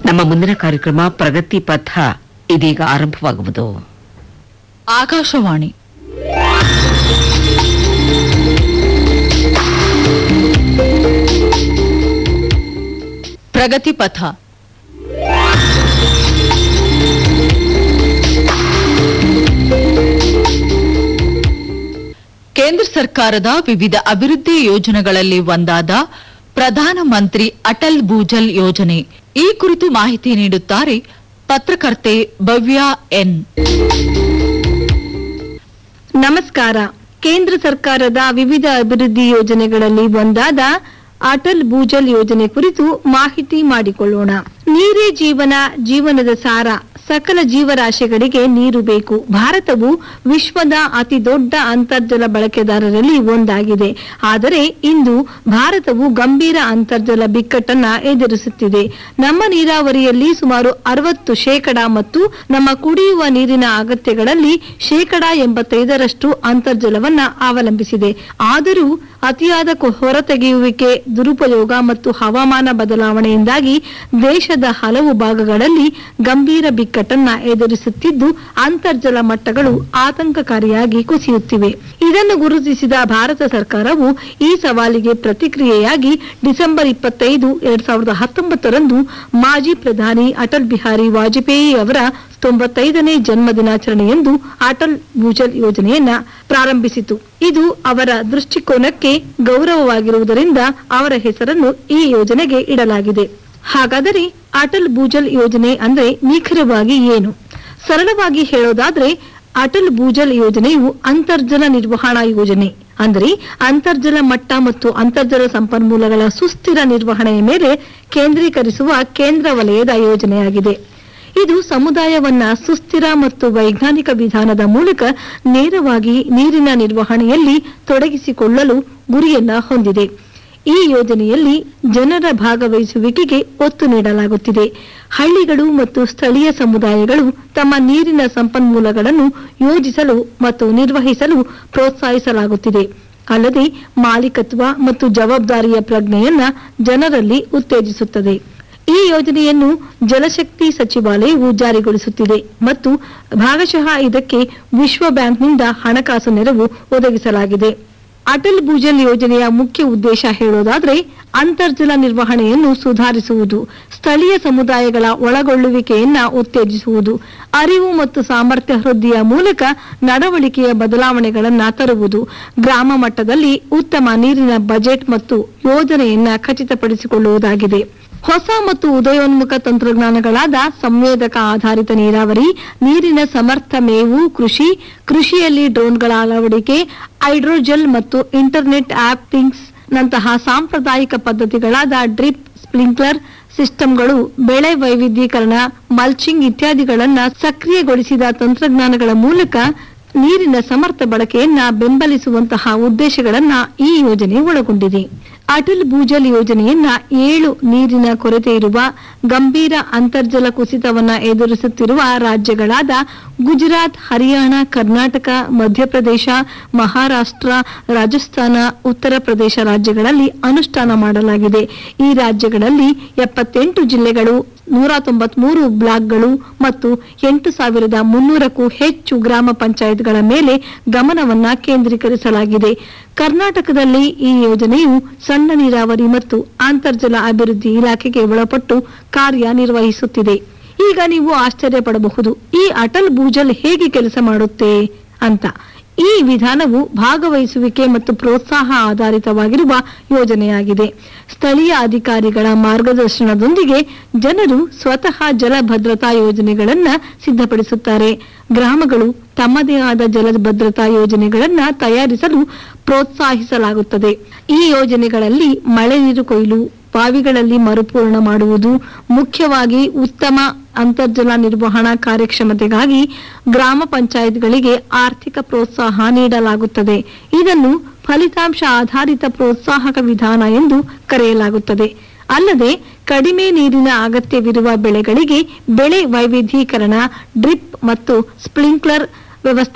ನಮ್ಮ ಮುಂದಿನ ಕಾರ್ಯಕ್ರಮ ಪ್ರಗತಿ ಪಥ ಇದೀಗ ಆರಂಭವಾಗುವುದು ಆಕಾಶವಾಣಿ ಪ್ರಗತಿ ಪಥ ಕೇಂದ್ರ ಸರ್ಕಾರದ ವಿವಿಧ ಅಭಿವೃದ್ಧಿ ಯೋಜನೆಗಳಲ್ಲಿ ಒಂದಾದ ಪ್ರಧಾನಮಂತ್ರಿ ಅಟಲ್ ಭೂಜಲ್ ಯೋಜನೆ ಈ ಕುರಿತು ಮಾಹಿತಿ ನೀಡುತ್ತಾರೆ ಪತ್ರಕರ್ತೆ ಭವ್ಯ ಎನ್ ನಮಸ್ಕಾರ ಕೇಂದ್ರ ಸರ್ಕಾರದ ವಿವಿಧ ಅಭಿವೃದ್ಧಿ ಯೋಜನೆಗಳಲ್ಲಿ ಒಂದಾದ ಅಟಲ್ ಭೂಜಲ್ ಯೋಜನೆ ಕುರಿತು ಮಾಹಿತಿ ಮಾಡಿಕೊಳ್ಳೋಣ ನೀರೇ ಜೀವನ ಜೀವನದ ಸಾರ ಸಕಲ ಜೀವರಾಶಿಗಳಿಗೆ ನೀರು ಬೇಕು ಭಾರತವು ವಿಶ್ವದ ಅತಿ ದೊಡ್ಡ ಅಂತರ್ಜಲ ಬಳಕೆದಾರರಲ್ಲಿ ಒಂದಾಗಿದೆ ಆದರೆ ಇಂದು ಭಾರತವು ಗಂಭೀರ ಅಂತರ್ಜಲ ಬಿಕ್ಕಟ್ಟನ್ನ ಎದುರಿಸುತ್ತಿದೆ ನಮ್ಮ ನೀರಾವರಿಯಲ್ಲಿ ಸುಮಾರು ಅರವತ್ತು ಶೇಕಡ ಮತ್ತು ನಮ್ಮ ಕುಡಿಯುವ ನೀರಿನ ಅಗತ್ಯಗಳಲ್ಲಿ ಶೇಕಡ ಎಂಬತ್ತೈದರಷ್ಟು ಅಂತರ್ಜಲವನ್ನ ಅವಲಂಬಿಸಿದೆ ಆದರೂ ಅತಿಯಾದ ಕೊ- ಹೊರತೆಗೆಯುವಿಕೆ ದುರುಪಯೋಗ ಮತ್ತು ಹವಾಮಾನ ಬದಲಾವಣೆಯಿಂದಾಗಿ ದೇಶದ ಹಲವು ಭಾಗಗಳಲ್ಲಿ ಗಂಭೀರ ಬಿಕ್ಕಟ್ಟನ್ನ ಎದುರಿಸುತ್ತಿದ್ದು ಅಂತರ್ಜಲ ಮಟ್ಟಗಳು ಆತಂಕಕಾರಿಯಾಗಿ ಕುಸಿಯುತ್ತಿವೆ ಇದನ್ನು ಗುರುತಿಸಿದ ಭಾರತ ಸರ್ಕಾರವು ಈ ಸವಾಲಿಗೆ ಪ್ರತಿಕ್ರಿಯೆಯಾಗಿ ಡಿಸೆಂಬರ್ ಇಪ್ಪತ್ತೈದು ಎರಡ್ ಸಾವಿರದ ಹತ್ತೊಂಬತ್ತರಂದು ಮಾಜಿ ಪ್ರಧಾನಿ ಅಟಲ್ ಬಿಹಾರಿ ವಾಜಪೇಯಿ ಅವರ ತೊಂಬತ್ತೈದನೇ ಜನ್ಮ ದಿನಾಚರಣೆಯಂದು ಅಟಲ್ ಭೂಜಲ್ ಯೋಜನೆಯನ್ನ ಪ್ರಾರಂಭಿಸಿತು ಇದು ಅವರ ದೃಷ್ಟಿಕೋನಕ್ಕೆ ಗೌರವವಾಗಿರುವುದರಿಂದ ಅವರ ಹೆಸರನ್ನು ಈ ಯೋಜನೆಗೆ ಇಡಲಾಗಿದೆ ಹಾಗಾದರೆ ಅಟಲ್ ಭೂಜಲ್ ಯೋಜನೆ ಅಂದ್ರೆ ನಿಖರವಾಗಿ ಏನು ಸರಳವಾಗಿ ಹೇಳೋದಾದ್ರೆ ಅಟಲ್ ಭೂಜಲ್ ಯೋಜನೆಯು ಅಂತರ್ಜಲ ನಿರ್ವಹಣಾ ಯೋಜನೆ ಅಂದರೆ ಅಂತರ್ಜಲ ಮಟ್ಟ ಮತ್ತು ಅಂತರ್ಜಲ ಸಂಪನ್ಮೂಲಗಳ ಸುಸ್ಥಿರ ನಿರ್ವಹಣೆಯ ಮೇಲೆ ಕೇಂದ್ರೀಕರಿಸುವ ಕೇಂದ್ರ ವಲಯದ ಯೋಜನೆಯಾಗಿದೆ ಇದು ಸಮುದಾಯವನ್ನ ಸುಸ್ಥಿರ ಮತ್ತು ವೈಜ್ಞಾನಿಕ ವಿಧಾನದ ಮೂಲಕ ನೇರವಾಗಿ ನೀರಿನ ನಿರ್ವಹಣೆಯಲ್ಲಿ ತೊಡಗಿಸಿಕೊಳ್ಳಲು ಗುರಿಯನ್ನ ಹೊಂದಿದೆ ಈ ಯೋಜನೆಯಲ್ಲಿ ಜನರ ಭಾಗವಹಿಸುವಿಕೆಗೆ ಒತ್ತು ನೀಡಲಾಗುತ್ತಿದೆ ಹಳ್ಳಿಗಳು ಮತ್ತು ಸ್ಥಳೀಯ ಸಮುದಾಯಗಳು ತಮ್ಮ ನೀರಿನ ಸಂಪನ್ಮೂಲಗಳನ್ನು ಯೋಜಿಸಲು ಮತ್ತು ನಿರ್ವಹಿಸಲು ಪ್ರೋತ್ಸಾಹಿಸಲಾಗುತ್ತಿದೆ ಅಲ್ಲದೆ ಮಾಲೀಕತ್ವ ಮತ್ತು ಜವಾಬ್ದಾರಿಯ ಪ್ರಜ್ಞೆಯನ್ನ ಜನರಲ್ಲಿ ಉತ್ತೇಜಿಸುತ್ತದೆ ಈ ಯೋಜನೆಯನ್ನು ಜಲಶಕ್ತಿ ಸಚಿವಾಲಯವು ಜಾರಿಗೊಳಿಸುತ್ತಿದೆ ಮತ್ತು ಭಾಗಶಃ ಇದಕ್ಕೆ ವಿಶ್ವ ಬ್ಯಾಂಕ್ನಿಂದ ಹಣಕಾಸು ನೆರವು ಒದಗಿಸಲಾಗಿದೆ ಅಟಲ್ ಭೂಜಲ್ ಯೋಜನೆಯ ಮುಖ್ಯ ಉದ್ದೇಶ ಹೇಳೋದಾದ್ರೆ ಅಂತರ್ಜಲ ನಿರ್ವಹಣೆಯನ್ನು ಸುಧಾರಿಸುವುದು ಸ್ಥಳೀಯ ಸಮುದಾಯಗಳ ಒಳಗೊಳ್ಳುವಿಕೆಯನ್ನ ಉತ್ತೇಜಿಸುವುದು ಅರಿವು ಮತ್ತು ಸಾಮರ್ಥ್ಯ ವೃದ್ಧಿಯ ಮೂಲಕ ನಡವಳಿಕೆಯ ಬದಲಾವಣೆಗಳನ್ನ ತರುವುದು ಗ್ರಾಮ ಮಟ್ಟದಲ್ಲಿ ಉತ್ತಮ ನೀರಿನ ಬಜೆಟ್ ಮತ್ತು ಯೋಜನೆಯನ್ನ ಖಚಿತಪಡಿಸಿಕೊಳ್ಳುವುದಾಗಿದೆ ಹೊಸ ಮತ್ತು ಉದಯೋನ್ಮುಖ ತಂತ್ರಜ್ಞಾನಗಳಾದ ಸಂವೇದಕ ಆಧಾರಿತ ನೀರಾವರಿ ನೀರಿನ ಸಮರ್ಥ ಮೇವು ಕೃಷಿ ಕೃಷಿಯಲ್ಲಿ ಡ್ರೋನ್ಗಳ ಅಳವಡಿಕೆ ಹೈಡ್ರೋಜೆಲ್ ಮತ್ತು ಇಂಟರ್ನೆಟ್ ಆಪ್ ಥಿಂಗ್ಸ್ ನಂತಹ ಸಾಂಪ್ರದಾಯಿಕ ಪದ್ಧತಿಗಳಾದ ಡ್ರಿಪ್ ಸ್ಪ್ರಿಂಕ್ಲರ್ ಸಿಸ್ಟಮ್ಗಳು ಬೆಳೆ ವೈವಿಧ್ಯೀಕರಣ ಮಲ್ಚಿಂಗ್ ಇತ್ಯಾದಿಗಳನ್ನ ಸಕ್ರಿಯಗೊಳಿಸಿದ ತಂತ್ರಜ್ಞಾನಗಳ ಮೂಲಕ ನೀರಿನ ಸಮರ್ಥ ಬಳಕೆಯನ್ನ ಬೆಂಬಲಿಸುವಂತಹ ಉದ್ದೇಶಗಳನ್ನ ಈ ಯೋಜನೆ ಒಳಗೊಂಡಿದೆ ಅಟಲ್ ಭೂಜಲ್ ಯೋಜನೆಯನ್ನ ಏಳು ನೀರಿನ ಕೊರತೆ ಇರುವ ಗಂಭೀರ ಅಂತರ್ಜಲ ಕುಸಿತವನ್ನ ಎದುರಿಸುತ್ತಿರುವ ರಾಜ್ಯಗಳಾದ ಗುಜರಾತ್ ಹರಿಯಾಣ ಕರ್ನಾಟಕ ಮಧ್ಯಪ್ರದೇಶ ಮಹಾರಾಷ್ಟ್ರ ರಾಜಸ್ಥಾನ ಉತ್ತರ ಪ್ರದೇಶ ರಾಜ್ಯಗಳಲ್ಲಿ ಅನುಷ್ಠಾನ ಮಾಡಲಾಗಿದೆ ಈ ರಾಜ್ಯಗಳಲ್ಲಿ ಎಪ್ಪತ್ತೆಂಟು ಜಿಲ್ಲೆಗಳು ನೂರ ತೊಂಬತ್ಮೂರು ಬ್ಲಾಕ್ಗಳು ಮತ್ತು ಎಂಟು ಸಾವಿರದ ಮುನ್ನೂರಕ್ಕೂ ಹೆಚ್ಚು ಗ್ರಾಮ ಪಂಚಾಯತ್ಗಳ ಮೇಲೆ ಗಮನವನ್ನ ಕೇಂದ್ರೀಕರಿಸಲಾಗಿದೆ ಕರ್ನಾಟಕದಲ್ಲಿ ಈ ಯೋಜನೆಯು ಸಣ್ಣ ನೀರಾವರಿ ಮತ್ತು ಅಂತರ್ಜಲ ಅಭಿವೃದ್ಧಿ ಇಲಾಖೆಗೆ ಒಳಪಟ್ಟು ಕಾರ್ಯನಿರ್ವಹಿಸುತ್ತಿದೆ ಈಗ ನೀವು ಆಶ್ಚರ್ಯ ಪಡಬಹುದು ಈ ಅಟಲ್ ಭೂಜಲ್ ಹೇಗೆ ಕೆಲಸ ಮಾಡುತ್ತೆ ಅಂತ ಈ ವಿಧಾನವು ಭಾಗವಹಿಸುವಿಕೆ ಮತ್ತು ಪ್ರೋತ್ಸಾಹ ಆಧಾರಿತವಾಗಿರುವ ಯೋಜನೆಯಾಗಿದೆ ಸ್ಥಳೀಯ ಅಧಿಕಾರಿಗಳ ಮಾರ್ಗದರ್ಶನದೊಂದಿಗೆ ಜನರು ಸ್ವತಃ ಜಲ ಭದ್ರತಾ ಯೋಜನೆಗಳನ್ನ ಸಿದ್ಧಪಡಿಸುತ್ತಾರೆ ಗ್ರಾಮಗಳು ತಮ್ಮದೇ ಆದ ಜಲ ಭದ್ರತಾ ಯೋಜನೆಗಳನ್ನ ತಯಾರಿಸಲು ಪ್ರೋತ್ಸಾಹಿಸಲಾಗುತ್ತದೆ ಈ ಯೋಜನೆಗಳಲ್ಲಿ ಮಳೆ ನೀರು ಕೊಯ್ಲು ಬಾವಿಗಳಲ್ಲಿ ಮರುಪೂರ್ಣ ಮಾಡುವುದು ಮುಖ್ಯವಾಗಿ ಉತ್ತಮ ಅಂತರ್ಜಲ ನಿರ್ವಹಣಾ ಕಾರ್ಯಕ್ಷಮತೆಗಾಗಿ ಗ್ರಾಮ ಪಂಚಾಯತ್ಗಳಿಗೆ ಆರ್ಥಿಕ ಪ್ರೋತ್ಸಾಹ ನೀಡಲಾಗುತ್ತದೆ ಇದನ್ನು ಫಲಿತಾಂಶ ಆಧಾರಿತ ಪ್ರೋತ್ಸಾಹಕ ವಿಧಾನ ಎಂದು ಕರೆಯಲಾಗುತ್ತದೆ ಅಲ್ಲದೆ ಕಡಿಮೆ ನೀರಿನ ಅಗತ್ಯವಿರುವ ಬೆಳೆಗಳಿಗೆ ಬೆಳೆ ವೈವಿಧ್ಯೀಕರಣ ಡ್ರಿಪ್ ಮತ್ತು ಸ್ಪ್ರಿಂಕ್ಲರ್ ವ್ಯವಸ್ಥೆ